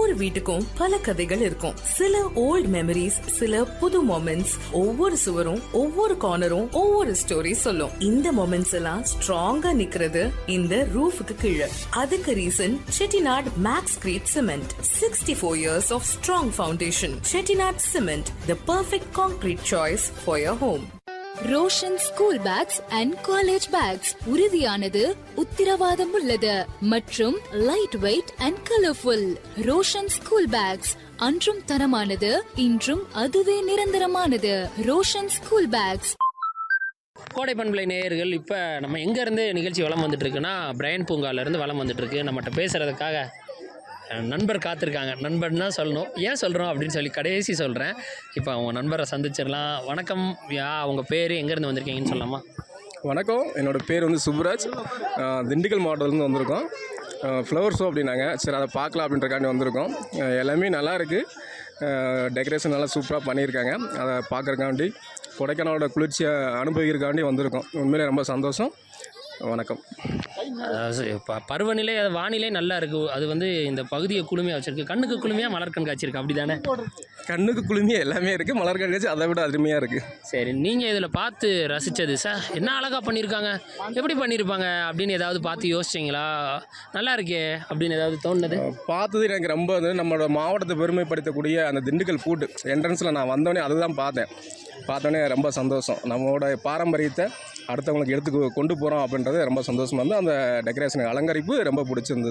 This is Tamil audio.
ஒவ்வொரு வீட்டுக்கும் பல கதைகள் இருக்கும் சில ஓல்ட் மெமரிஸ் சில புது மொமெண்ட்ஸ் ஒவ்வொரு சுவரும் ஒவ்வொரு கார்னரும் ஒவ்வொரு ஸ்டோரி சொல்லும் இந்த மொமெண்ட்ஸ் எல்லாம் ஸ்ட்ராங்கா நிக்கிறது இந்த ரூஃபுக்கு கீழே அதுக்கு reason Chettinad max crete cement sixty four years of strong foundation Chettinad cement the perfect concrete choice for your home Roshan school bags and college bags உறுதியானது உத்திரவாதம் உள்ளது மற்றும் light weight and colourful Roshan school bags அன்றும் தரமானது இன்றும் அதுவே நிரந்தரமானது ரோஷன் ஸ்கூல் பேக்ஸ் கோடை பண்பலை நேயர்கள் இப்போ நம்ம எங்கேருந்து நிகழ்ச்சி வளம் வந்துட்டு இருக்குன்னா பிரையன் பூங்காலேருந்து வளம் வந்துட்டு இருக்கு நம்மகிட்ட பேசுகிறதுக்காக அஹ், நண்பர் காத்திருக்காங்க நண்பன் தான் சொல்லணும் ஏன் சொல்கிறோம் அப்படின்னு சொல்லி கடைசி சொல்கிறேன் இப்போ அவங்க நண்பரை சந்திச்சிடலாம் வணக்கம் யா உங்கள் பேர் எங்கேருந்து வந்திருக்கீங்கன்னு சொல்லலாமா வணக்கம் என்னோட பேர் வந்து சுப்ராஜ் ஆஹ் திண்டுக்கல் மாவட்டத்துலேருந்து வந்திருக்கோம் ஃப்ளவர் ஷோ அப்படின்னாங்க சரி அதை பார்க்கலாம் அப்படின்றக்காண்டி வந்திருக்கோம் ஆஹ் எல்லாமே நல்லா இருக்குது டெக்கரேஷன் நல்லா சூப்பராக பண்ணியிருக்காங்க அதை பார்க்குறக்காண்டி கொடைக்கானலோட குளிர்ச்சியை அனுபவிக்கிறக்காண்டி வந்திருக்கோம் உண்மையிலே ரொம்ப சந்தோஷம் வணக்கம் அதாவது இப்போ பருவநிலை அது வானிலை நல்லா இருக்குது அது வந்து இந்த பகுதியை குளுமையாக வச்சிருக்கு கண்ணுக்கு குளுமையாக மலர் கண்காட்சி இருக்குது அப்படி தானே கண்ணுக்கு குளுமையாக எல்லாமே இருக்குது மலர் கண்காட்சி அதை விட அருமையாக இருக்குது சரி நீங்கள் இதில் பார்த்து ரசித்தது சார் என்ன அழகாக பண்ணியிருக்காங்க எப்படி பண்ணியிருப்பாங்க அப்படின்னு ஏதாவது பார்த்து யோசிச்சிங்களா நல்லா இருக்கே அப்படின்னு ஏதாவது தோணுது பார்த்தது எனக்கு ரொம்ப வந்து நம்மளோட மாவட்டத்தை பெருமைப்படுத்தக்கூடிய அந்த திண்டுக்கல் ஃபுட் என்ட்ரன்ஸில் நான் வந்தோடனே அதுதான் பார்த்தேன் பார்த்தோன்னே ரொம்ப சந்தோஷம் நம்மளோட பாரம்பரியத்தை அடுத்தவங்களுக்கு எடுத்து கொண்டு போகிறோம் அப்படின்றது ரொம்ப சந்தோஷமாக இருந்து அந்த டெக்கரேஷன் அலங்கரிப்பு ரொம்ப பிடிச்சிருந்தது